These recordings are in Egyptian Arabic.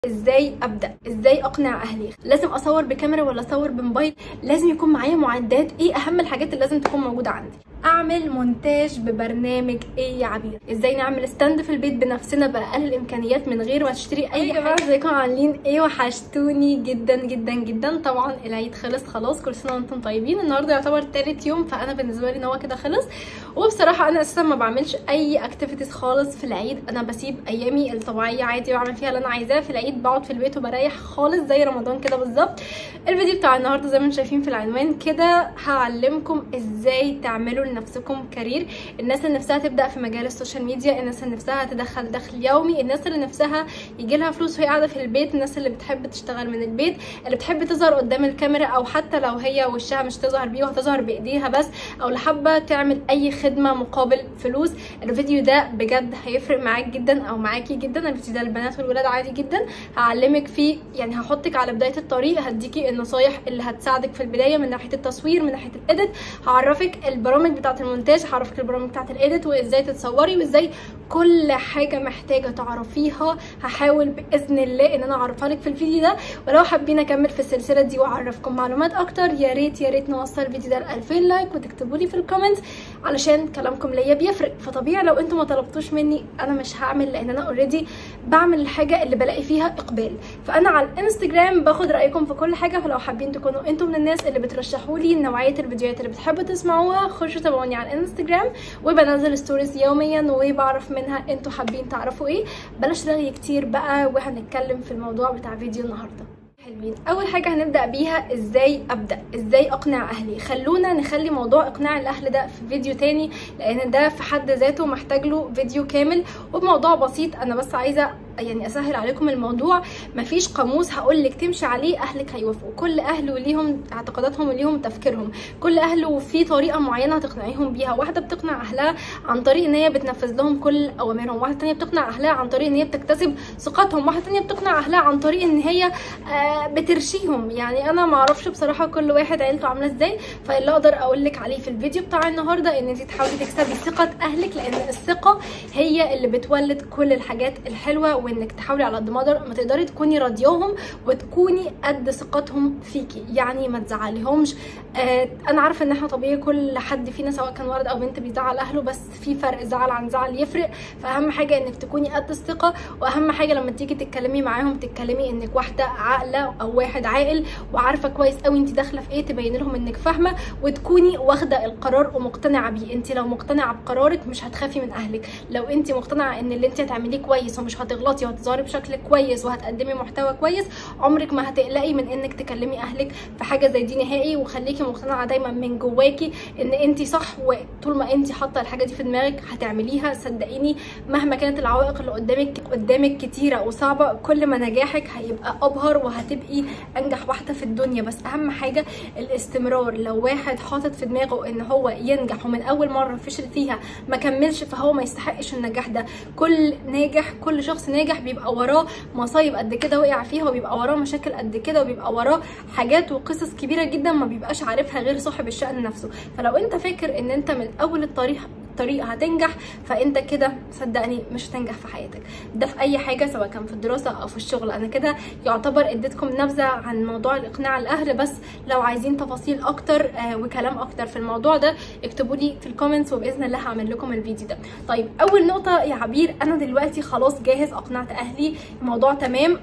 ازاي ابدا ازاي اقنع اهلي لازم اصور بكاميرا ولا اصور بموبايل لازم يكون معايا معدات ايه اهم الحاجات اللي لازم تكون موجوده عندي اعمل مونتاج ببرنامج ايه يا عبير ازاي نعمل ستاند في البيت بنفسنا باقل الامكانيات من غير ما تشتري اي حاجه ازيكم عاملين ايه وحشتوني جدا جدا جدا طبعا العيد خلص خلاص كل سنه وانتم طيبين النهارده يعتبر تالت يوم فانا بالنسبه لي ان هو كده خلص وبصراحه انا اساسا ما بعملش اي اكتيفيتيز خالص في العيد انا بسيب ايامي الطبيعيه عادي بعمل فيها اللي انا عايزاه في العيد بقعد في البيت وبريح خالص زي رمضان كده بالظبط الفيديو بتاع النهارده زي ما انتم شايفين في العنوان كده هعلمكم ازاي تعملوا لنفسكم كارير الناس اللي نفسها تبدا في مجال السوشيال ميديا الناس اللي نفسها تدخل دخل يومي الناس اللي نفسها يجي لها فلوس وهي قاعده في البيت الناس اللي بتحب تشتغل من البيت اللي بتحب تظهر قدام الكاميرا او حتى لو هي وشها مش تظهر بيه وهتظهر بايديها بس او اللي حابه تعمل اي خدمه مقابل فلوس الفيديو ده بجد هيفرق معاك جدا او معاكي جدا الفيديو ده للبنات والولاد عادي جدا هعلمك فيه يعني هحطك على بدايه الطريق هديكي النصايح اللي هتساعدك في البدايه من ناحيه التصوير من ناحيه الايديت هعرفك البرامج بتاعه المونتاج هعرفك البرامج بتاعه الايديت وازاي تتصوري وازاي كل حاجه محتاجه تعرفيها هحاول باذن الله ان انا اعرفها لك في الفيديو ده ولو حابين اكمل في السلسله دي واعرفكم معلومات اكتر يا ريت يا ريت نوصل الفيديو ده ل 2000 لايك وتكتبوا لي في الكومنت علشان كلامكم ليا بيفرق فطبيعي لو انتم ما طلبتوش مني انا مش هعمل لان انا اوريدي بعمل الحاجه اللي بلاقي فيها اقبال فانا على الانستجرام باخد رايكم في كل حاجه فلو حابين تكونوا انتم من الناس اللي بترشحوا لي نوعيه الفيديوهات اللي بتحبوا تسمعوها خشوا تابعوني على الانستجرام وبنزل ستوريز يوميا وبعرف منها انتوا حابين تعرفوا ايه بلاش رغي كتير بقى وهنتكلم في الموضوع بتاع فيديو النهارده حلوين اول حاجه هنبدا بيها ازاي ابدا ازاي اقنع اهلي خلونا نخلي موضوع اقناع الاهل ده في فيديو تاني لان ده في حد ذاته محتاج له فيديو كامل وبموضوع بسيط انا بس عايزه يعني اسهل عليكم الموضوع مفيش قاموس هقول لك تمشي عليه اهلك هيوافقوا كل اهل وليهم اعتقاداتهم وليهم تفكيرهم كل اهل وفي طريقه معينه هتقنعيهم بيها واحده بتقنع اهلها عن طريق ان هي بتنفذ لهم كل اوامرهم واحده تانية بتقنع اهلها عن طريق ان هي بتكتسب ثقتهم واحده تانية بتقنع اهلها عن طريق ان هي آه بترشيهم يعني انا ما اعرفش بصراحه كل واحد عيلته عامله ازاي فاللي اقدر اقول لك عليه في الفيديو بتاع النهارده ان انت تحاولي تكسبي ثقه اهلك لان الثقه هي اللي بتولد كل الحاجات الحلوه وانك تحاولي على قد ما ما تقدري تكوني راضياهم وتكوني قد ثقتهم فيكي يعني ما تزعليهمش آه انا عارفه ان احنا طبيعي كل حد فينا سواء كان ولد او بنت بيزعل اهله بس في فرق زعل عن زعل يفرق فاهم حاجه انك تكوني قد الثقه واهم حاجه لما تيجي تتكلمي معاهم تتكلمي انك واحده عاقله او واحد عاقل وعارفه كويس قوي انت داخله في ايه تبين لهم انك فاهمه وتكوني واخده القرار ومقتنعه بيه انت لو مقتنعه بقرارك مش هتخافي من اهلك لو انت مقتنعه ان اللي انت هتعمليه كويس ومش هتغلطي وهتظهري بشكل كويس وهتقدمي محتوى كويس عمرك ما هتقلقي من انك تكلمي اهلك في حاجه زي دي نهائي وخليكي مقتنعه دايما من جواكي ان انت صح وطول ما انت حاطه الحاجه دي في دماغك هتعمليها صدقيني مهما كانت العوائق اللي قدامك قدامك كتيره وصعبه كل ما نجاحك هيبقى ابهر وهتبقي انجح واحده في الدنيا بس اهم حاجه الاستمرار لو واحد حاطط في دماغه ان هو ينجح ومن اول مره فشل فيها ما كملش فهو ما يستحقش النجاح ده كل ناجح كل شخص ناجح بيبقى وراه مصايب قد كده وقع فيها وبيبقى وراه مشاكل قد كده وبيبقى وراه حاجات وقصص كبيره جدا ما بيبقاش عارفها غير صاحب الشأن نفسه فلو انت فاكر ان انت من اول الطريق طريق هتنجح فانت كده صدقني مش هتنجح في حياتك ده في اي حاجه سواء كان في الدراسه او في الشغل انا كده يعتبر اديتكم نبذه عن موضوع الاقناع الاهل بس لو عايزين تفاصيل اكتر آه وكلام اكتر في الموضوع ده اكتبوا لي في الكومنتس وباذن الله هعمل لكم الفيديو ده طيب اول نقطه يا عبير انا دلوقتي خلاص جاهز اقنعت اهلي الموضوع تمام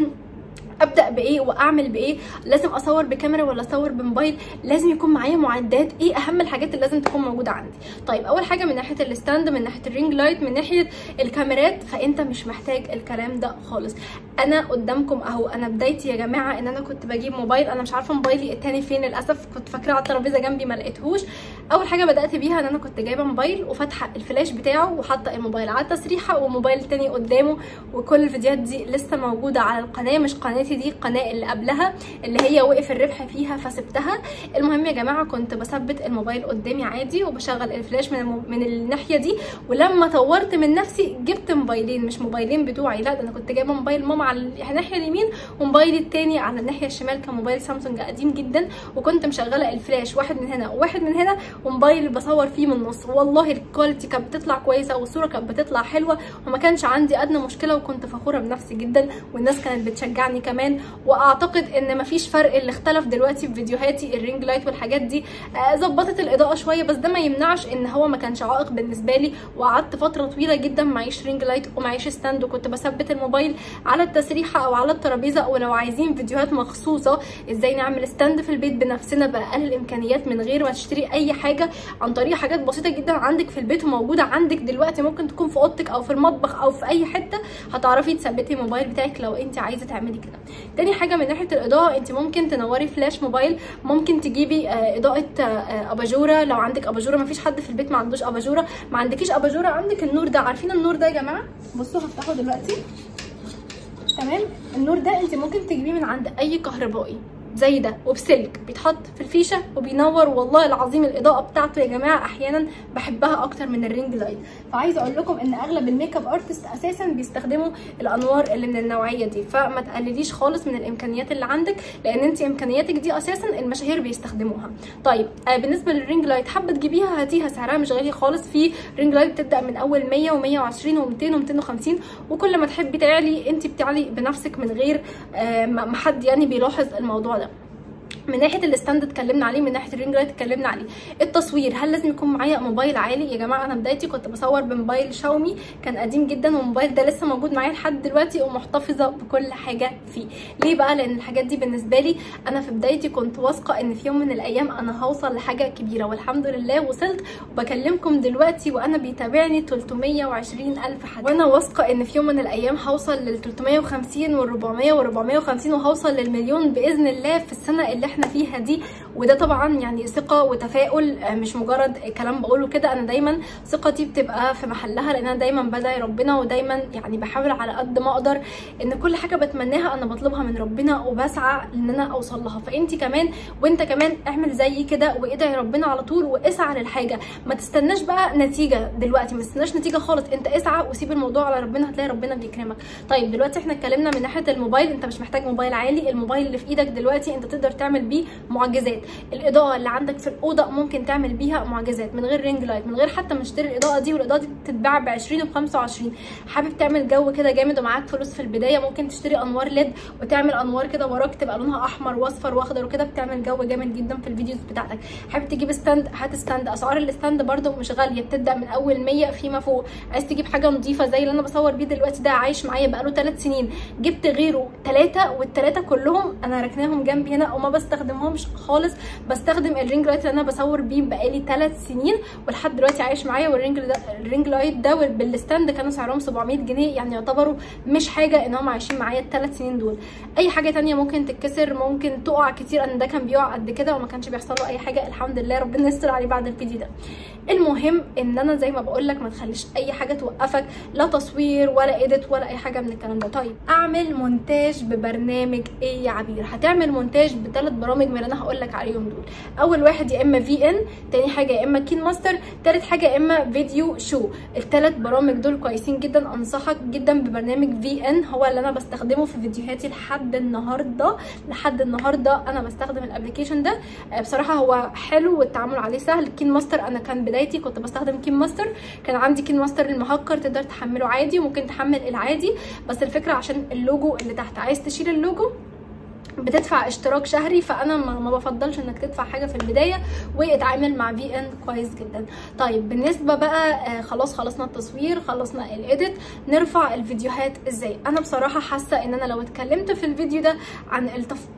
ابدا بايه واعمل بايه لازم اصور بكاميرا ولا اصور بموبايل لازم يكون معايا معدات ايه اهم الحاجات اللي لازم تكون موجوده عندي طيب اول حاجه من ناحيه الستاند من ناحيه الرينج لايت من ناحيه الكاميرات فانت مش محتاج الكلام ده خالص انا قدامكم اهو انا بدايتي يا جماعه ان انا كنت بجيب موبايل انا مش عارفه موبايلي التاني فين للاسف كنت فاكراه على الترابيزه جنبي ما لقيتهوش اول حاجه بدات بيها ان انا كنت جايبه موبايل وفاتحه الفلاش بتاعه وحاطه الموبايل على التسريحه وموبايل تاني قدامه وكل الفيديوهات دي لسه موجوده على القناه مش قناه قناتي دي القناه اللي قبلها اللي هي وقف الربح فيها فسبتها المهم يا جماعه كنت بثبت الموبايل قدامي عادي وبشغل الفلاش من المو... من الناحيه دي ولما طورت من نفسي جبت موبايلين مش موبايلين بتوعي لا ده انا كنت جايبه موبايل ماما على الناحيه اليمين وموبايلي التاني على الناحيه الشمال كان موبايل سامسونج قديم جدا وكنت مشغله الفلاش واحد من هنا وواحد من هنا وموبايل بصور فيه من النص والله الكواليتي كانت بتطلع كويسه والصوره كانت بتطلع حلوه وما كانش عندي ادنى مشكله وكنت فخوره بنفسي جدا والناس كانت بتشجعني كمان واعتقد ان مفيش فرق اللي اختلف دلوقتي في فيديوهاتي الرينج لايت والحاجات دي ظبطت الاضاءه شويه بس ده ما يمنعش ان هو ما كانش عائق بالنسبه لي وقعدت فتره طويله جدا معيش رينج لايت ومعيش ستاند وكنت بثبت الموبايل على التسريحه او على الترابيزه ولو عايزين فيديوهات مخصوصه ازاي نعمل ستاند في البيت بنفسنا باقل الامكانيات من غير ما تشتري اي حاجه عن طريق حاجات بسيطه جدا عندك في البيت وموجوده عندك دلوقتي ممكن تكون في اوضتك او في المطبخ او في اي حته هتعرفي تثبتي الموبايل بتاعك لو انت عايزه تعملي كده تاني حاجه من ناحيه الاضاءه انت ممكن تنوري فلاش موبايل ممكن تجيبي اضاءه اباجوره لو عندك اباجوره مفيش حد في البيت ما عندوش اباجوره ما عندكيش اباجوره عندك النور ده عارفين النور ده يا جماعه بصوا هفتحه دلوقتي تمام النور ده انت ممكن تجيبيه من عند اي كهربائي زي ده وبسلك بيتحط في الفيشه وبينور والله العظيم الاضاءه بتاعته يا جماعه احيانا بحبها اكتر من الرينج لايت فعايزه اقول لكم ان اغلب الميك اب ارتست اساسا بيستخدموا الانوار اللي من النوعيه دي فما تقلليش خالص من الامكانيات اللي عندك لان انت امكانياتك دي اساسا المشاهير بيستخدموها طيب آه بالنسبه للرينج لايت حابه تجيبيها هاتيها سعرها مش غالي خالص في رينج لايت بتبدا من اول 100 و120 و200 و250 وكل ما تحبي تعلي انت بتعلي بنفسك من غير آه ما حد يعني بيلاحظ الموضوع ده من ناحيه الستاند اتكلمنا عليه من ناحيه الرينج لايت اتكلمنا عليه التصوير هل لازم يكون معايا موبايل عالي يا جماعه انا بدايتي كنت بصور بموبايل شاومي كان قديم جدا والموبايل ده لسه موجود معايا لحد دلوقتي ومحتفظه بكل حاجه فيه ليه بقى لان الحاجات دي بالنسبه لي انا في بدايتي كنت واثقه ان في يوم من الايام انا هوصل لحاجه كبيره والحمد لله وصلت وبكلمكم دلوقتي وانا بيتابعني 320 الف حد وانا واثقه ان في يوم من الايام هوصل لل 350 وال 400 وال 450 وهوصل للمليون باذن الله في السنه اللي احنا فيها دي وده طبعا يعني ثقه وتفاؤل مش مجرد كلام بقوله كده انا دايما ثقتي بتبقى في محلها لان انا دايما بدعي ربنا ودايما يعني بحاول على قد ما اقدر ان كل حاجه بتمناها انا بطلبها من ربنا وبسعى ان انا اوصل لها فانت كمان وانت كمان اعمل زي كده وادعي ربنا على طول واسعى للحاجه ما تستناش بقى نتيجه دلوقتي ما تستناش نتيجه خالص انت اسعى وسيب الموضوع على ربنا هتلاقي ربنا بيكرمك طيب دلوقتي احنا اتكلمنا من ناحيه الموبايل انت مش محتاج موبايل عالي الموبايل اللي في ايدك دلوقتي انت تقدر تعمل بيه معجزات الاضاءه اللي عندك في الاوضه ممكن تعمل بيها معجزات من غير رينج لايت من غير حتى ما تشتري الاضاءه دي والاضاءه دي بتتباع ب 20 و 25 حابب تعمل جو كده جامد ومعاك فلوس في البدايه ممكن تشتري انوار ليد وتعمل انوار كده وراك تبقى لونها احمر واصفر واخضر وكده بتعمل جو جامد جدا في الفيديوز بتاعتك حابب تجيب ستاند هات ستاند اسعار الستاند برده مش غاليه بتبدا من اول 100 فيما فوق عايز تجيب حاجه نظيفه زي اللي انا بصور بيه دلوقتي ده عايش معايا بقاله 3 سنين جبت غيره ثلاثه والثلاثه كلهم انا راكناهم جنبي هنا وما بستخدمهمش خالص بستخدم الرينج لايت اللي انا بصور بيه بقالي 3 سنين ولحد دلوقتي عايش معايا والرينج ده الرينج لايت ده بالستاند كانوا سعرهم 700 جنيه يعني يعتبروا مش حاجه ان هم عايشين معايا الثلاث سنين دول اي حاجه تانية ممكن تتكسر ممكن تقع كتير ان ده كان بيقع قد كده وما كانش بيحصل له اي حاجه الحمد لله ربنا يستر عليه بعد الفيديو ده المهم ان انا زي ما بقول لك ما تخليش اي حاجه توقفك لا تصوير ولا ايديت ولا اي حاجه من الكلام ده طيب اعمل مونتاج ببرنامج ايه يا عبير هتعمل مونتاج بثلاث برامج من اللي انا هقول لك عليهم دول اول واحد يا اما في ان تاني حاجه يا اما كين ماستر تالت حاجه يا اما فيديو شو الثلاث برامج دول كويسين جدا انصحك جدا ببرنامج في ان هو اللي انا بستخدمه في فيديوهاتي لحد النهارده لحد النهارده انا بستخدم الابلكيشن ده بصراحه هو حلو والتعامل عليه سهل كين ماستر انا كان بدايتي كنت بستخدم كين ماستر كان عندي كين ماستر المهكر تقدر تحمله عادي وممكن تحمل العادي بس الفكره عشان اللوجو اللي تحت عايز تشيل اللوجو بتدفع اشتراك شهري فانا ما بفضلش انك تدفع حاجه في البدايه واتعامل مع في ان كويس جدا طيب بالنسبه بقى آه خلاص خلصنا التصوير خلصنا الايديت نرفع الفيديوهات ازاي انا بصراحه حاسه ان انا لو اتكلمت في الفيديو ده عن التف...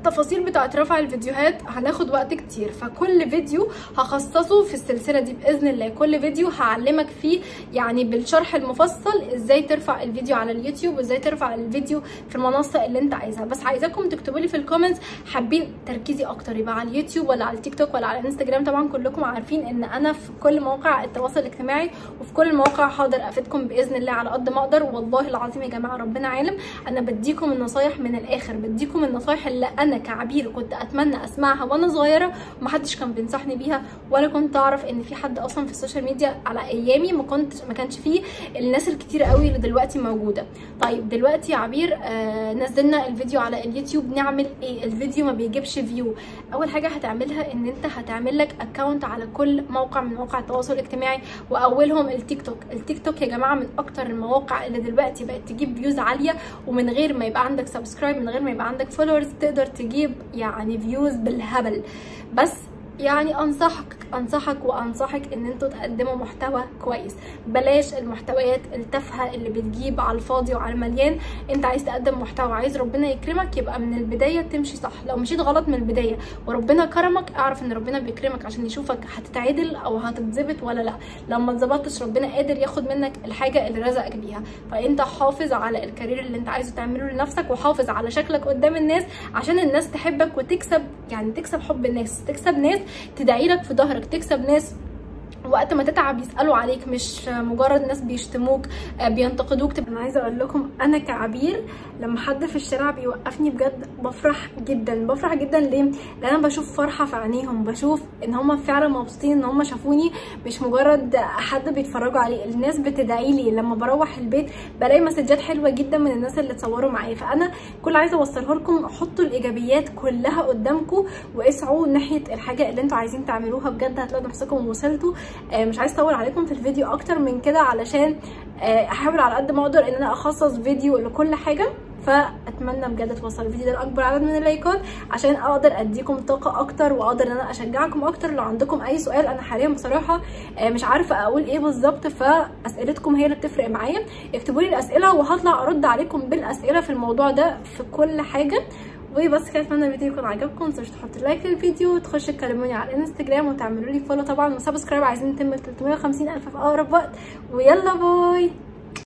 التفاصيل بتاعت رفع الفيديوهات هناخد وقت كتير فكل فيديو هخصصه في السلسله دي باذن الله كل فيديو هعلمك فيه يعني بالشرح المفصل ازاي ترفع الفيديو على اليوتيوب وازاي ترفع الفيديو في المنصه اللي انت عايزها بس عايزاكم تكتبوا لي في الكومنتس حابين تركيزي اكتر يبقى على اليوتيوب ولا على التيك توك ولا على الانستجرام طبعا كلكم عارفين ان انا في كل مواقع التواصل الاجتماعي وفي كل المواقع هقدر افيدكم باذن الله على قد ما اقدر والله العظيم يا جماعه ربنا عالم انا بديكم النصايح من الاخر بديكم النصايح اللي انا كعبير كنت اتمنى اسمعها وانا صغيره ومحدش كان بينصحني بيها ولا كنت اعرف ان في حد اصلا في السوشيال ميديا على ايامي ما كنت ما كانش فيه الناس الكتير قوي اللي دلوقتي موجوده طيب دلوقتي يا عبير آه نزلنا الفيديو على اليوتيوب نعمل ايه الفيديو ما بيجيبش فيو اول حاجه هتعملها ان انت هتعمل لك اكونت على كل موقع من مواقع التواصل الاجتماعي واولهم التيك توك التيك توك يا جماعه من اكتر المواقع اللي دلوقتي بقت تجيب فيوز عاليه ومن غير ما يبقى عندك سبسكرايب من غير ما يبقى عندك فولورز تقدر تجيب يعني فيوز بالهبل بس يعني انصحك انصحك وانصحك ان انتوا تقدموا محتوى كويس بلاش المحتويات التافهه اللي بتجيب على الفاضي وعلى المليان انت عايز تقدم محتوى عايز ربنا يكرمك يبقى من البدايه تمشي صح لو مشيت غلط من البدايه وربنا كرمك اعرف ان ربنا بيكرمك عشان يشوفك هتتعدل او هتتظبط ولا لا لو ما اتظبطتش ربنا قادر ياخد منك الحاجه اللي رزقك بيها فانت حافظ على الكارير اللي انت عايزه تعمله لنفسك وحافظ على شكلك قدام الناس عشان الناس تحبك وتكسب يعني تكسب حب الناس تكسب ناس تدعي لك في ظهرك تكسب ناس وقت ما تتعب يسالوا عليك مش مجرد ناس بيشتموك بينتقدوك تبقى انا عايزه اقول لكم انا كعبير لما حد في الشارع بيوقفني بجد بفرح جدا بفرح جدا ليه لان انا بشوف فرحه في عينيهم بشوف ان هم فعلا مبسوطين ان هم شافوني مش مجرد حد بيتفرجوا عليه الناس بتدعي لي لما بروح البيت بلاقي مسجات حلوه جدا من الناس اللي اتصوروا معايا فانا كل عايزه اوصله لكم حطوا الايجابيات كلها قدامكم واسعوا ناحيه الحاجه اللي انتوا عايزين تعملوها بجد هتلاقوا نفسكم وصلتوا مش عايز اطول عليكم في الفيديو اكتر من كده علشان احاول على قد ما اقدر ان انا اخصص فيديو لكل حاجه فاتمنى بجد توصل الفيديو ده لاكبر عدد من اللايكات عشان اقدر اديكم طاقه اكتر واقدر ان انا اشجعكم اكتر لو عندكم اي سؤال انا حاليا بصراحه مش عارفه اقول ايه بالظبط فاسئلتكم هي اللي بتفرق معايا اكتبوا لي الاسئله وهطلع ارد عليكم بالاسئله في الموضوع ده في كل حاجه وبس كده اتمنى الفيديو يكون عجبكم متنسوش تحطوا لايك للفيديو وتخشوا تكلموني على الانستجرام وتعملوا لي فولو طبعا وسبسكرايب عايزين نتم 350 الف في اقرب وقت ويلا باي